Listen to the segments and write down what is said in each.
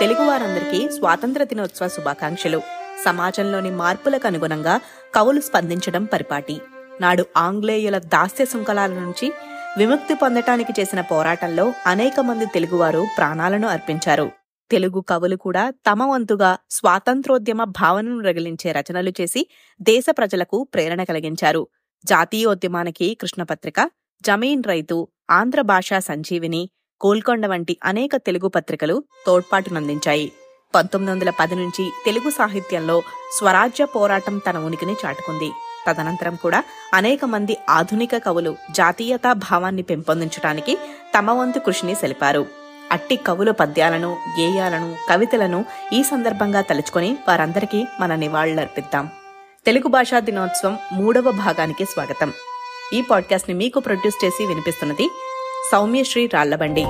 తెలుగు వారందరికీ స్వాతంత్ర దినోత్సవ శుభాకాంక్షలు సమాజంలోని మార్పులకు అనుగుణంగా కవులు స్పందించడం పరిపాటి నాడు ఆంగ్లేయుల దాస్య శృంఖలాల నుంచి విముక్తి పొందటానికి చేసిన పోరాటంలో అనేక మంది తెలుగువారు ప్రాణాలను అర్పించారు తెలుగు కవులు కూడా తమ వంతుగా స్వాతంత్రోద్యమ భావనను రగిలించే రచనలు చేసి దేశ ప్రజలకు ప్రేరణ కలిగించారు జాతీయోద్యమానికి కృష్ణపత్రిక జమీన్ రైతు ఆంధ్ర భాషా సంజీవిని గోల్కొండ వంటి అనేక తెలుగు పత్రికలు తోడ్పాటునందించాయి పంతొమ్మిది వందల పది నుంచి తెలుగు సాహిత్యంలో స్వరాజ్య పోరాటం తన ఉనికిని చాటుకుంది తదనంతరం కూడా అనేక మంది ఆధునిక కవులు జాతీయతా భావాన్ని పెంపొందించడానికి తమ వంతు కృషిని సెలిపారు అట్టి కవుల పద్యాలను గేయాలను కవితలను ఈ సందర్భంగా తలుచుకొని వారందరికీ మన నివాళులర్పిద్దాం తెలుగు భాషా దినోత్సవం మూడవ భాగానికి స్వాగతం ఈ పాడ్కాస్ట్ ని మీకు ప్రొడ్యూస్ చేసి వినిపిస్తున్నది సౌమ్యశ్రీ రాళ్లబండి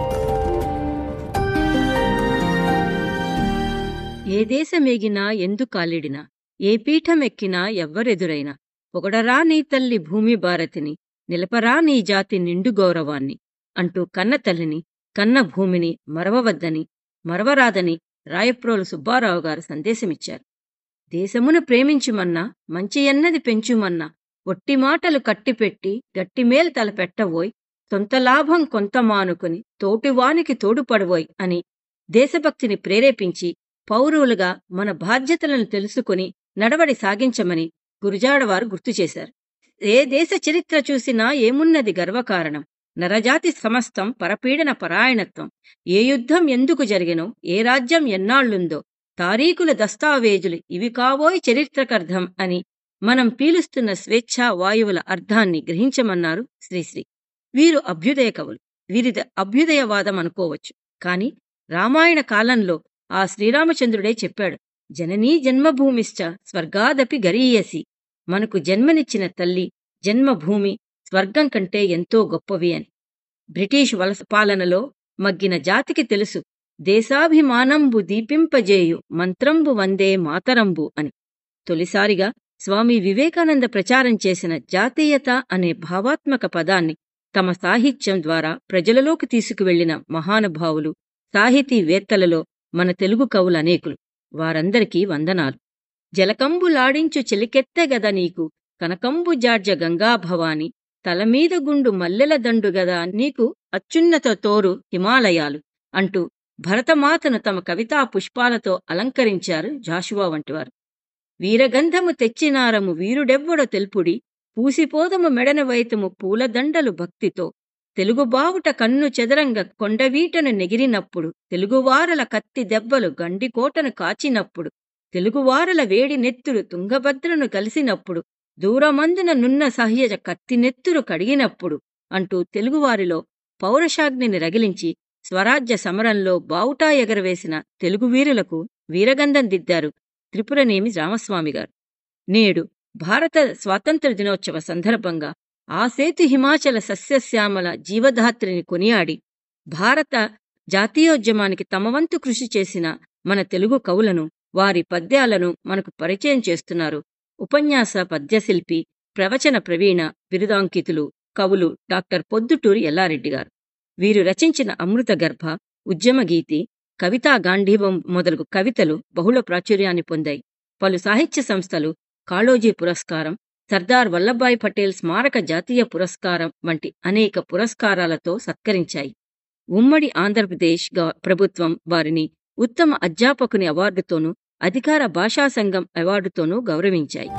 ఏ దేశమేగినా ఎందు కాలిడినా ఏ పీఠమెక్కినా ఎవ్వరెదురైనా పొగడరా నీ తల్లి భూమి భారతిని నిలపరా నీ జాతి నిండు గౌరవాన్ని అంటూ కన్న తల్లిని కన్న భూమిని మరవవద్దని మరవరాదని రాయప్రోలు సుబ్బారావు గారు సందేశమిచ్చారు దేశమును ప్రేమించుమన్నా మంచి ఎన్నది పెంచుమన్నా ఒట్టి మాటలు కట్టిపెట్టి గట్టిమేలు తలపెట్టవోయ్ సొంత లాభం కొంత మానుకుని తోటివానికి తోడుపడవోయ్ అని దేశభక్తిని ప్రేరేపించి పౌరులుగా మన బాధ్యతలను తెలుసుకుని నడవడి సాగించమని గురుజాడవారు గుర్తు చేశారు ఏ దేశ చరిత్ర చూసినా ఏమున్నది గర్వకారణం నరజాతి సమస్తం పరపీడన పరాయణత్వం ఏ యుద్ధం ఎందుకు జరిగినో ఏ రాజ్యం ఎన్నాళ్లుందో తారీకుల దస్తావేజులు ఇవి కావోయ్ చరిత్రకర్థం అని మనం పీలుస్తున్న స్వేచ్ఛా వాయువుల అర్థాన్ని గ్రహించమన్నారు శ్రీశ్రీ వీరు అభ్యుదయ కవులు వీరిది అభ్యుదయవాదం అనుకోవచ్చు కాని రామాయణ కాలంలో ఆ శ్రీరామచంద్రుడే చెప్పాడు జననీ జన్మభూమిశ్చ స్వర్గాదపి గరీయసి మనకు జన్మనిచ్చిన తల్లి జన్మభూమి స్వర్గం కంటే ఎంతో గొప్పవి అని బ్రిటిష్ వలస పాలనలో మగ్గిన జాతికి తెలుసు దేశాభిమానంబు దీపింపజేయు మంత్రంబు వందే మాతరంబు అని తొలిసారిగా స్వామి వివేకానంద ప్రచారం చేసిన జాతీయత అనే భావాత్మక పదాన్ని తమ సాహిత్యం ద్వారా ప్రజలలోకి తీసుకువెళ్లిన మహానుభావులు సాహితీవేత్తలలో మన తెలుగు కవులనేకులు వారందరికీ వందనాలు జలకంబులాడించు చెలికెత్తెగద నీకు కనకంబు జార్జ గంగాభవాని తలమీద గుండు మల్లెల దండుగదా నీకు అత్యున్నత తోరు హిమాలయాలు అంటూ భరతమాతను తమ కవితా పుష్పాలతో అలంకరించారు జాషువా వంటివారు వీరగంధము తెచ్చినారము వీరుడెవ్వడో తెలుపుడి పూసిపోదము మెడన వైతము పూలదండలు భక్తితో తెలుగు బావుట కన్ను చెదరంగ కొండవీటను నెగిరినప్పుడు తెలుగువారల కత్తి దెబ్బలు గండికోటను కాచినప్పుడు తెలుగువారల వేడి నెత్తురు తుంగభద్రను కలిసినప్పుడు దూరమందున నున్న సహ్యజ కత్తి నెత్తురు కడిగినప్పుడు అంటూ తెలుగువారిలో పౌరషాగ్నిని రగిలించి స్వరాజ్య సమరంలో బావుటా ఎగరవేసిన తెలుగు వీరులకు వీరగంధం దిద్దారు త్రిపురనేమి రామస్వామి గారు నేడు భారత స్వాతంత్ర దినోత్సవ సందర్భంగా ఆ సేతు హిమాచల సస్యశ్యామల జీవధాత్రిని కొనియాడి భారత జాతీయోద్యమానికి తమవంతు కృషి చేసిన మన తెలుగు కవులను వారి పద్యాలను మనకు పరిచయం చేస్తున్నారు ఉపన్యాస పద్యశిల్పి ప్రవచన ప్రవీణ బిరుదాంకితులు కవులు డాక్టర్ పొద్దుటూరి ఎల్లారెడ్డి గారు వీరు రచించిన అమృత గర్భ ఉద్యమగీతి కవితా గాంధీవం మొదలగు కవితలు బహుళ ప్రాచుర్యాన్ని పొందాయి పలు సాహిత్య సంస్థలు కాళోజీ పురస్కారం సర్దార్ వల్లభాయ్ పటేల్ స్మారక జాతీయ పురస్కారం వంటి అనేక పురస్కారాలతో సత్కరించాయి ఉమ్మడి ఆంధ్రప్రదేశ్ ప్రభుత్వం వారిని ఉత్తమ అధ్యాపకుని అవార్డుతోనూ అధికార భాషా సంఘం అవార్డుతోనూ గౌరవించాయి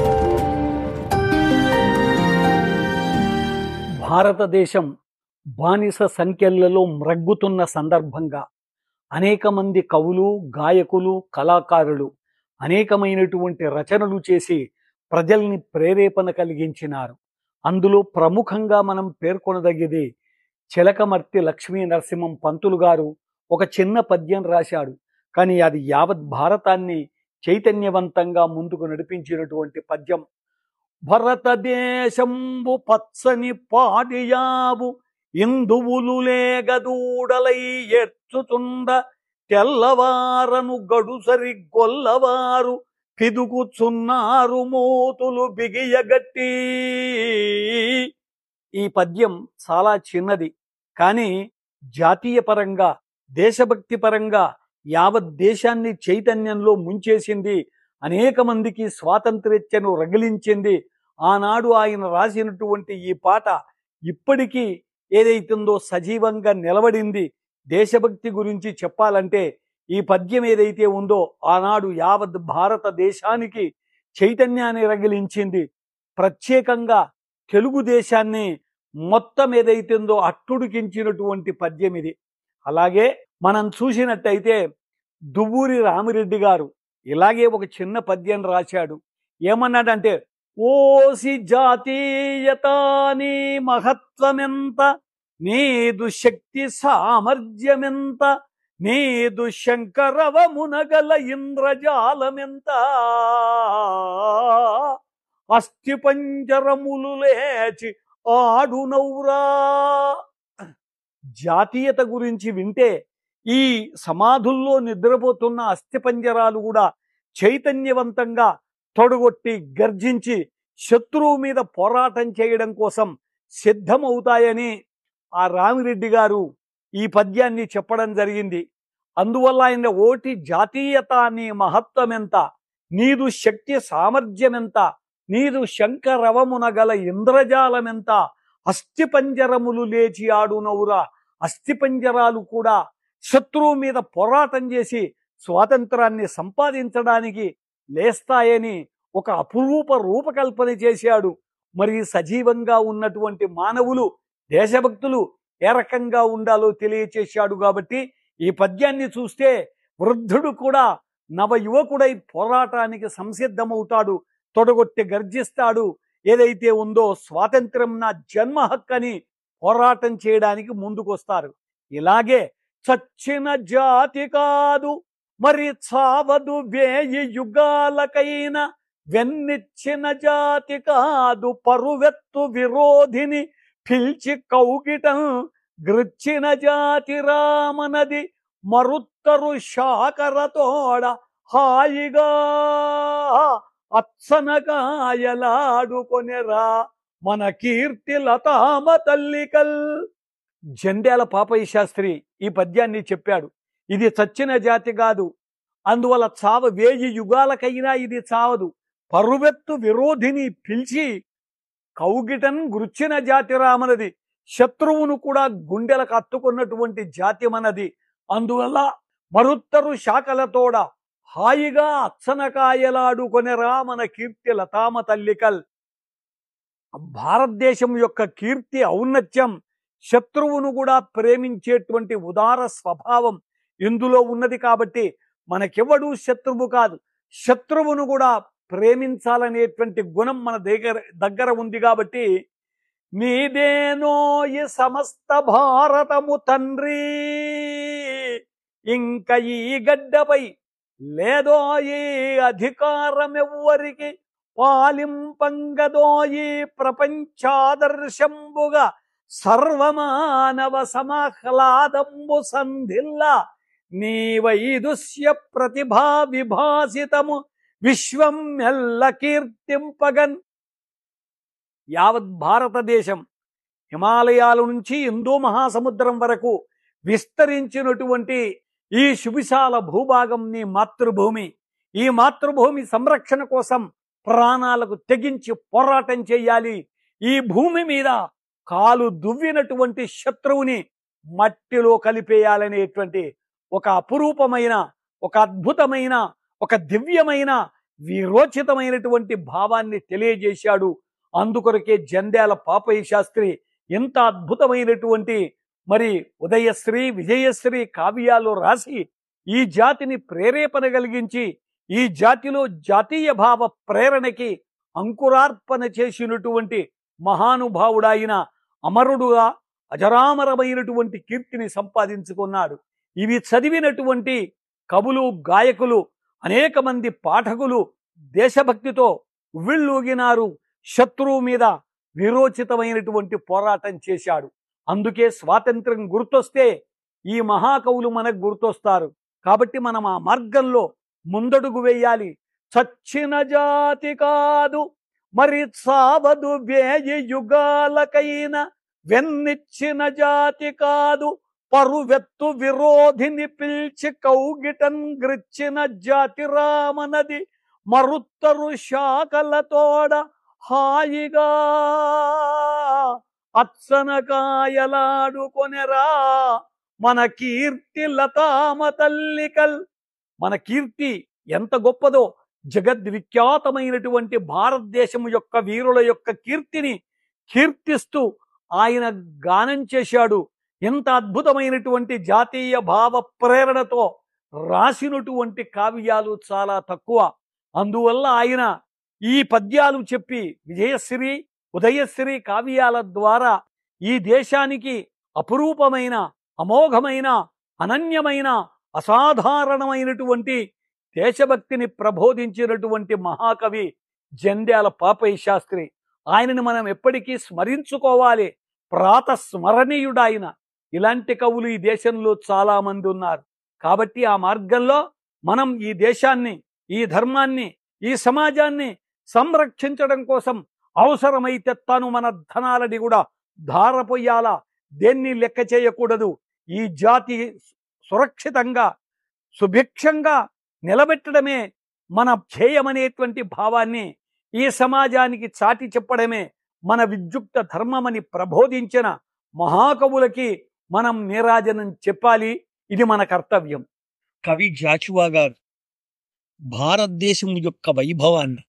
భారతదేశం బానిస సంఖ్యలలో మ్రగ్గుతున్న సందర్భంగా అనేక మంది కవులు గాయకులు కళాకారులు అనేకమైనటువంటి రచనలు చేసి ప్రజల్ని ప్రేరేపణ కలిగించినారు అందులో ప్రముఖంగా మనం పేర్కొనదగ్గది చిలకమర్తి లక్ష్మీ నరసింహం పంతులు గారు ఒక చిన్న పద్యం రాశాడు కానీ అది యావత్ భారతాన్ని చైతన్యవంతంగా ముందుకు నడిపించినటువంటి పద్యం భరతదేశంబు పచ్చని పాడియావు ఇందువులు లేగదూడలై ఎచ్చుచుండ తెల్లవారను గడుసరి గొల్లవారు పిదుగుచున్నారు మూతులు బిగియగట్టి ఈ పద్యం చాలా చిన్నది కానీ జాతీయ పరంగా దేశభక్తి పరంగా యావత్ దేశాన్ని చైతన్యంలో ముంచేసింది అనేక మందికి స్వాతంత్ర్యను రగిలించింది ఆనాడు ఆయన రాసినటువంటి ఈ పాట ఇప్పటికీ ఏదైతుందో సజీవంగా నిలబడింది దేశభక్తి గురించి చెప్పాలంటే ఈ పద్యం ఏదైతే ఉందో ఆనాడు యావత్ భారతదేశానికి చైతన్యాన్ని రగిలించింది ప్రత్యేకంగా తెలుగుదేశాన్ని మొత్తం ఏదైతుందో అట్టుడికించినటువంటి పద్యం ఇది అలాగే మనం చూసినట్టయితే దువ్వూరి రామిరెడ్డి గారు ఇలాగే ఒక చిన్న పద్యం రాశాడు ఏమన్నాడంటే ఓసి జాతీయత నీ మహత్వమెంత నీదు శక్తి సామర్థ్యమెంత నీదు శంకరవమునగల ఇంద్రజాలమెంత అస్థి పంజరములు లేచి ఆడునౌరా జాతీయత గురించి వింటే ఈ సమాధుల్లో నిద్రపోతున్న అస్థిపంజరాలు కూడా చైతన్యవంతంగా తొడగొట్టి గర్జించి శత్రువు మీద పోరాటం చేయడం కోసం సిద్ధమవుతాయని ఆ రామిరెడ్డి గారు ఈ పద్యాన్ని చెప్పడం జరిగింది అందువల్ల ఆయన ఓటి జాతీయత నీ మహత్వం ఎంత నీదు శక్తి సామర్థ్యం ఎంత నీదు శంకరవమున గల ఇంద్రజాలమెంత అస్థిపంజరములు లేచి ఆడునవురా అస్థిపంజరాలు కూడా శత్రువు మీద పోరాటం చేసి స్వాతంత్రాన్ని సంపాదించడానికి లేస్తాయని ఒక అపురూప రూపకల్పన చేశాడు మరి సజీవంగా ఉన్నటువంటి మానవులు దేశభక్తులు ఏ రకంగా ఉండాలో తెలియచేశాడు కాబట్టి ఈ పద్యాన్ని చూస్తే వృద్ధుడు కూడా నవ యువకుడై పోరాటానికి సంసిద్ధమవుతాడు తొడగొట్టి గర్జిస్తాడు ఏదైతే ఉందో స్వాతంత్రం నా జన్మ హక్కని పోరాటం చేయడానికి ముందుకొస్తారు ఇలాగే చచ్చిన జాతి కాదు మరి చావదు వేయి యుగాలకైన వెన్నిచ్చిన జాతి కాదు పరువెత్తు విరోధిని పిలిచి కౌగిటం గృచ్చిన జాతి రామనది మరుత్తరు శాకరతోడ హాయిగా అచ్చనగాయలాడుకొనిరా మన కీర్తి లతామ తల్లికల్ జంధ్యాల పాపయ్య శాస్త్రి ఈ పద్యాన్ని చెప్పాడు ఇది చచ్చిన జాతి కాదు అందువల్ల చావ వేయి యుగాలకైనా ఇది చావదు పరువెత్తు విరోధిని పిలిచి కౌగిటన్ గుర్చిన జాతి రామనది శత్రువును కూడా గుండెలకు అత్తుకున్నటువంటి జాతి మనది అందువల్ల మరుత్తరు శాఖలతోడ హాయిగా అచ్చనకాయలాడుకొనిరా మన కీర్తి లతామ తల్లికల్ భారతదేశం యొక్క కీర్తి ఔన్నత్యం శత్రువును కూడా ప్రేమించేటువంటి ఉదార స్వభావం ఇందులో ఉన్నది కాబట్టి మనకెవడు శత్రువు కాదు శత్రువును కూడా ప్రేమించాలనేటువంటి గుణం మన దగ్గర దగ్గర ఉంది కాబట్టి నీదేనో ఈ సమస్త భారతము తండ్రి ఇంక ఈ గడ్డపై లేదో ఈ అధికారం ఎవ్వరికి పాలింపంగదోయి ప్రపంచాదర్శంబుగా సర్వమానవ సమాహ్లాదంబు సంధిల్ల నీ వైదుష్య ప్రతిభా విభాసితము విశ్వం ఎల్ల కీర్తింపగన్ యావత్ భారతదేశం హిమాలయాల నుంచి హిందూ మహాసముద్రం వరకు విస్తరించినటువంటి ఈ శుభిశాల భూభాగం నీ మాతృభూమి ఈ మాతృభూమి సంరక్షణ కోసం ప్రాణాలకు తెగించి పోరాటం చేయాలి ఈ భూమి మీద కాలు దువ్వినటువంటి శత్రువుని మట్టిలో కలిపేయాలనేటువంటి ఒక అపురూపమైన ఒక అద్భుతమైన ఒక దివ్యమైన విరోచితమైనటువంటి భావాన్ని తెలియజేశాడు అందుకొరకే జంధ్యాల పాపయ్య శాస్త్రి ఇంత అద్భుతమైనటువంటి మరి ఉదయశ్రీ విజయశ్రీ కావ్యాలు రాసి ఈ జాతిని ప్రేరేపణ కలిగించి ఈ జాతిలో జాతీయ భావ ప్రేరణకి అంకురార్పణ చేసినటువంటి మహానుభావుడాయిన అమరుడుగా అజరామరమైనటువంటి కీర్తిని సంపాదించుకున్నాడు ఇవి చదివినటువంటి కవులు గాయకులు అనేక మంది పాఠకులు దేశభక్తితో ఉవ్విళ్ళూగినారు శత్రువు మీద విరోచితమైనటువంటి పోరాటం చేశాడు అందుకే స్వాతంత్రం గుర్తొస్తే ఈ మహాకవులు మనకు గుర్తొస్తారు కాబట్టి మనం ఆ మార్గంలో ముందడుగు వేయాలి చచ్చిన జాతి కాదు మరి సావదు వేయి యుగాలకైన వెన్నిచ్చిన జాతి కాదు పరువెత్తు విరోధిని పిల్చి కౌగిటన్ గ్రిచ్చిన జాతిరామ నది మరుత్తరు శాఖలతోడ హాయిగా అచ్చనకాయలాడుకొనెరా మన కీర్తి లతామ తల్లికల్ మన కీర్తి ఎంత గొప్పదో జగద్విఖ్యాతమైనటువంటి భారతదేశం యొక్క వీరుల యొక్క కీర్తిని కీర్తిస్తూ ఆయన గానం చేశాడు ఎంత అద్భుతమైనటువంటి జాతీయ భావ ప్రేరణతో రాసినటువంటి కావ్యాలు చాలా తక్కువ అందువల్ల ఆయన ఈ పద్యాలు చెప్పి విజయశ్రీ ఉదయశ్రీ కావ్యాల ద్వారా ఈ దేశానికి అపురూపమైన అమోఘమైన అనన్యమైన అసాధారణమైనటువంటి దేశభక్తిని ప్రబోధించినటువంటి మహాకవి జంధ్యాల పాపయ్య శాస్త్రి ఆయనని మనం ఎప్పటికీ స్మరించుకోవాలి ప్రాతస్మరణీయుడాయన ఇలాంటి కవులు ఈ దేశంలో చాలా మంది ఉన్నారు కాబట్టి ఆ మార్గంలో మనం ఈ దేశాన్ని ఈ ధర్మాన్ని ఈ సమాజాన్ని సంరక్షించడం కోసం అవసరమైతే తాను మన ధనాలని కూడా ధారపోయాలా దేన్ని లెక్క చేయకూడదు ఈ జాతి సురక్షితంగా సుభిక్షంగా నిలబెట్టడమే మన ధ్యేయమనేటువంటి భావాన్ని ఈ సమాజానికి చాటి చెప్పడమే మన విద్యుక్త ధర్మమని ప్రబోధించిన మహాకవులకి మనం నీరాజనం చెప్పాలి ఇది మన కర్తవ్యం కవి జాచువా గారు భారతదేశం యొక్క వైభవాన్ని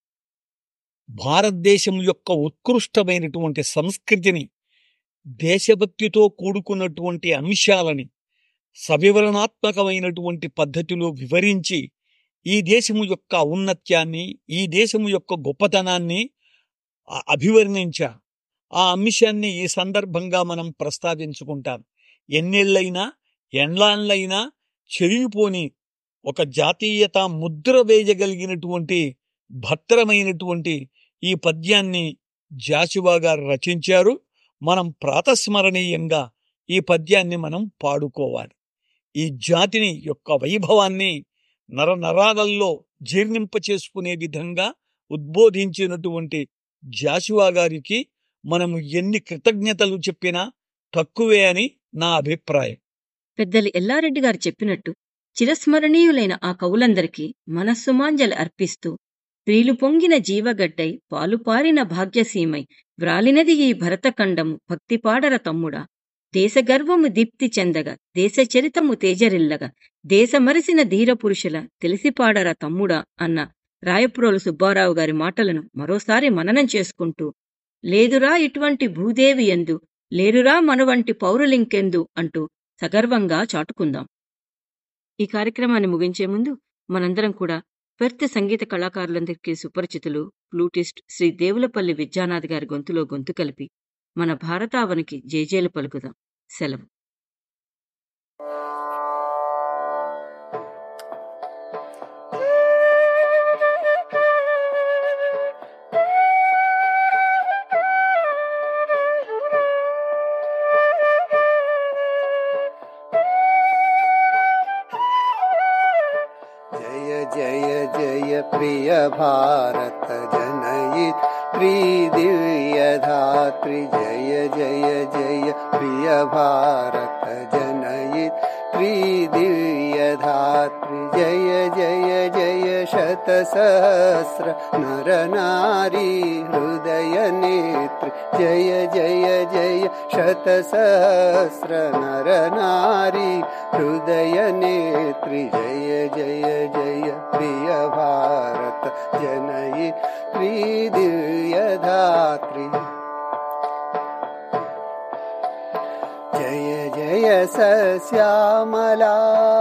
భారతదేశం యొక్క ఉత్కృష్టమైనటువంటి సంస్కృతిని దేశభక్తితో కూడుకున్నటువంటి అంశాలని సవివరణాత్మకమైనటువంటి పద్ధతిలో వివరించి ఈ దేశము యొక్క ఔన్నత్యాన్ని ఈ దేశము యొక్క గొప్పతనాన్ని అ- అభివర్ణించారు ఆ అంశాన్ని ఈ సందర్భంగా మనం ప్రస్తావించుకుంటాం ఎన్నేళ్ళైనా ఎండ్లాన్లైనా చెరిగిపోని ఒక జాతీయత ముద్ర వేయగలిగినటువంటి భద్రమైనటువంటి ఈ పద్యాన్ని జాషువా గారు రచించారు మనం ప్రాతస్మరణీయంగా ఈ పద్యాన్ని మనం పాడుకోవాలి ఈ జాతిని యొక్క వైభవాన్ని నరనరాలలో జీర్ణింప చేసుకునే విధంగా ఉద్బోధించినటువంటి జాషువా గారికి మనము ఎన్ని కృతజ్ఞతలు చెప్పినా తక్కువే అని నా అభిప్రాయం పెద్దలు ఎల్లారెడ్డి గారు చెప్పినట్టు చిరస్మరణీయులైన ఆ కవులందరికీ మనస్సుమాంజలి అర్పిస్తూ స్త్రీలు పొంగిన జీవగడ్డై పాలుపారిన భాగ్యసీమై వ్రాలినది ఈ భరతఖండము భక్తిపాడర తమ్ముడా దేశగర్వము దీప్తి చెందగా దేశ చరితము తేజరిల్లగా దేశమరిసిన ధీరపురుషుల తెలిసిపాడర తమ్ముడా అన్న రాయప్రోలు సుబ్బారావు గారి మాటలను మరోసారి మననం చేసుకుంటూ లేదురా ఇటువంటి భూదేవి ఎందు లేరురా మనవంటి పౌరులింకెందు అంటూ సగర్వంగా చాటుకుందాం ఈ కార్యక్రమాన్ని ముగించే ముందు మనందరం కూడా పెర్త్ సంగీత కళాకారులందరికీ సుపరిచితులు ఫ్లూటిస్ట్ శ్రీ దేవులపల్లి విద్యానాథ్ గారి గొంతులో గొంతు కలిపి మన భారతావనికి జేజేలు పలుకుదాం సెలవు जय जय जय प्रिय भारत जनयित दिव्य धात्री जय जय जय प्रिय भारत जनयित दिव्य धात्री जय जय जय शत सहस्र नर नारी हृदय नेत्र जय जय जय शत सहस्र नर नारी हृदय नेत्री जय जय जय प्रिय भारत जनयि दिव्य धात्री जय जय सस्यामला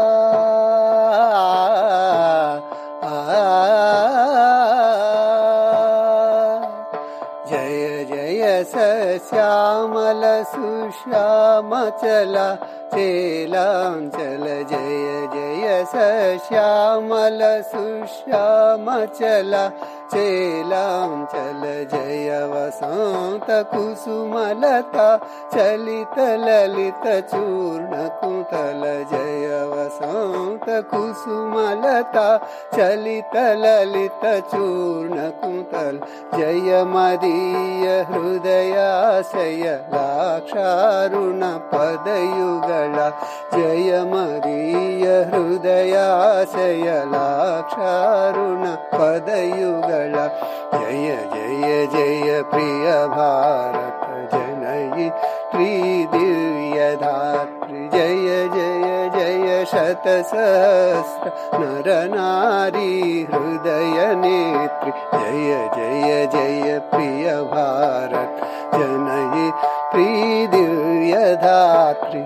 जय जय सस्यामल सुश्यामचला चेलाञ्चल जय जय सश्यामल सुश्यामचला चेलाञ्चल जय वसन्त कुसुमलता चलित ललित चूर्ण कुन्तल जय वसन्त कुसुमलता चलित ललित चूर्ण कुन्तल जय मदीय हृदयाशय लाक्षारुण पदयुगला जय मदीय हृदयाशय लाक्षारुण पदयुगला जय जय जय प्रिय भारत जनयि त्रिदिव्यधात्री जय जय जय शतसहस्र नर नारी हृदय नेत्री जय जय जय प्रिय भारत जनयि त्रिदिव्यधात्री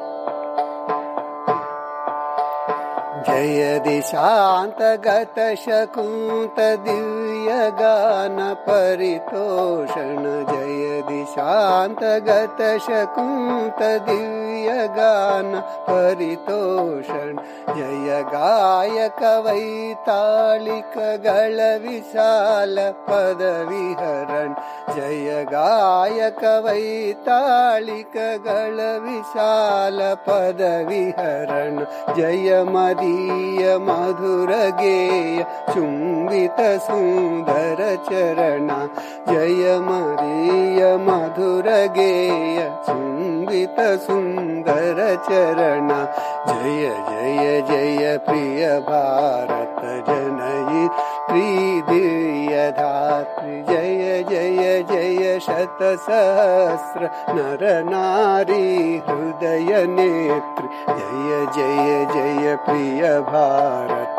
जय दिशान्तगत शकुन्त दिव्यगान परितोषण जय दिशान्तगत शकुन्त दिव्यगान परितोषण जय गायक वैतालिक गळ विशाल पद विहरण जय गायक वैतालिक गळ विशाल पद विहरण जय मदीय मधुर गेय चुम्बित सुन्दर चरणा जय मदीय मधुर गेय चुम्बित सुन्दर चरणा जय जय जय प्रिय भारत जनयि त्रिदिव्य धात्री जय जय जय शतसहस्र नर नारी हृदय नेत्री जय जय जय प्रिय भारत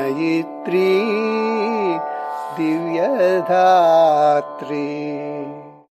जनयित्री दिव्यधात्री